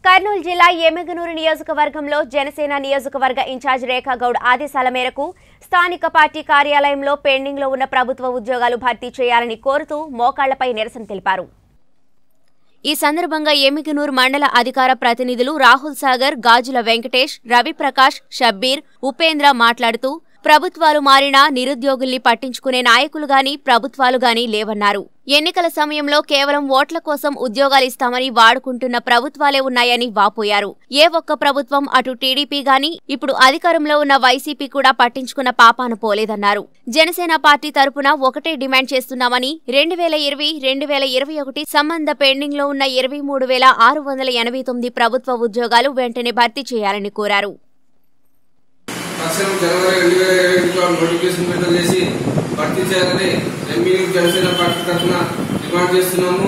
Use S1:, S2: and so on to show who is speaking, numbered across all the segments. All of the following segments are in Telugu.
S1: కర్నూలు జిల్లా ఎమ్మిగనూరు నియోజకవర్గంలో జనసేన నియోజకవర్గ ఇన్ఛార్జ్ రేఖా గౌడ్ ఆదేశాల మేరకు స్థానిక పార్టీ కార్యాలయంలో పెండింగ్లో ఉన్న ప్రభుత్వ ఉద్యోగాలు భర్తీ చేయాలని కోరుతూ మోకాళ్లపై నిరసన తెలిపారు ఈ సందర్భంగా ఎమ్మిగనూరు మండల అధికార ప్రతినిధులు రాహుల్ సాగర్ గాజుల వెంకటేష్ రవిప్రకాష్ షబ్బీర్ ఉపేంద్ర మాట్లాడుతూ ప్రభుత్వాలు మారినా నిరుద్యోగుల్ని పట్టించుకునే నాయకులు గాని ప్రభుత్వాలు గాని లేవన్నారు ఎన్నికల సమయంలో కేవలం ఓట్ల కోసం ఉద్యోగాలు ఇస్తామని వాడుకుంటున్న ప్రభుత్వాలే ఉన్నాయని వాపోయారు ఏ ఒక్క ప్రభుత్వం అటు టీడీపీ గాని ఇప్పుడు అధికారంలో ఉన్న వైసీపీ కూడా పట్టించుకున్న పాపాన పోలేదన్నారు జనసేన పార్టీ తరపున ఒకటే డిమాండ్ చేస్తున్నామని రెండు వేల ఇరవై రెండు వేల ఇరవై ఒకటి సంబంధ పెండింగ్ లో ఉన్న ఇరవై మూడు వేల ఆరు వందల ఎనభై తొమ్మిది ప్రభుత్వ ఉద్యోగాలు వెంటనే భర్తీ చేయాలని కోరారు
S2: తక్షణం జనవరి రెండు వేల ఇరవై ఒకటిలో నోటిఫికేషన్ విడుదల చేసి భర్తీ చేయాలని ఎంపీ జనసేన పార్టీ తరఫున డిమాండ్ చేస్తున్నాము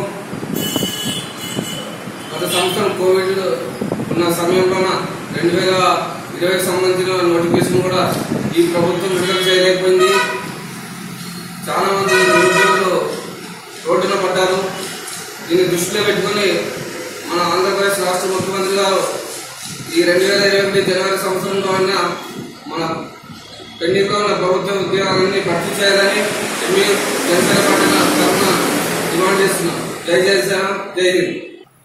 S2: గత సంవత్సరం కోవిడ్ ఉన్న సమయంలోన రెండు వేల ఇరవైకి సంబంధించిన నోటిఫికేషన్ కూడా ఈ ప్రభుత్వం విడుదల చేయలేకపోయింది చాలా మంది నిరుద్యోగులు రోడ్డున పడ్డారు దీన్ని దృష్టిలో పెట్టుకుని మన ఆంధ్రప్రదేశ్ రాష్ట్ర ముఖ్యమంత్రి గారు ఈ రెండు వేల ఇరవై ఒకటి జనవరి సంవత్సరంలో అయిన మన పెండింగ్లో ఉన్న ప్రభుత్వ ఉద్యోగాలన్నీ భర్తీ చేయాలని ఎంఈ జనసేన పార్టీ తరఫున డిమాండ్ చేస్తున్నాం జై జనసేన జై హింద్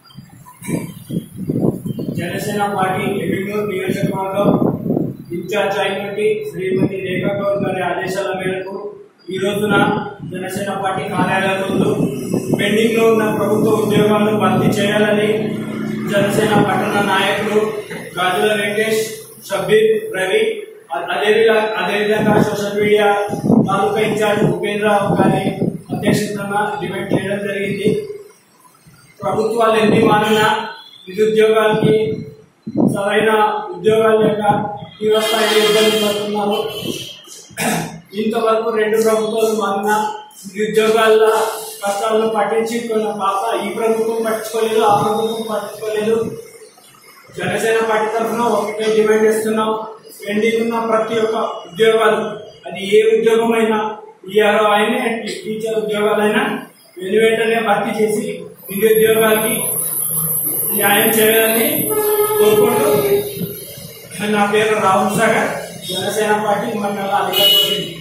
S3: జనసేన పార్టీ రెవెన్యూ నియోజకవర్గం ఇన్ఛార్జ్ అయినటువంటి శ్రీమతి రేఖా గౌడ్ గారి ఆదేశాల మేరకు ఈ రోజున జనసేన పార్టీ కార్యాలయం ముందు పెండింగ్ లో ఉన్న ప్రభుత్వ ఉద్యోగాలను భర్తీ చేయాలని జనసేన పట్టణ నాయకులు గాజుల వెంకటేష్ షబ్బీర్ రవి అ- అదేవిధంగా అదేవిధంగా social media taluka incharge Upendra గారి అధ్యక్షతన డిబేట్ చేయడం జరిగింది ప్రభుత్వాలు ఎన్ని మారినా నిరుద్యోగాలకి సరైన ఉద్యోగాలు లేక తీవ్రస్థాయిలో ఇబ్బంది పడుతున్నారు ఇంతవరకు రెండు ప్రభుత్వాలు మారిన నిరుద్యోగాల కష్టాలను పట్టించుకున్న పాప ఈ ప్రభుత్వం పట్టించుకోలేదు ఆ ప్రభుత్వం పట్టించుకోలేదు జనసేన పార్టీ తరఫున ఒకటే డిమాండ్ చేస్తున్నాం పెండింగ్ ఉన్న ప్రతి ఒక్క ఉద్యోగాలు అది ఏ ఉద్యోగమైనా ఈఆర్ఓ అయినా టీచర్ ఉద్యోగాలైనా వెను వెంటనే భర్తీ చేసి నిరుద్యోగాలకి న్యాయం చేయాలని కోరుకుంటూ నా పేరు రాహుల్ సాగర్ జనసేన పార్టీ మండల అధికారి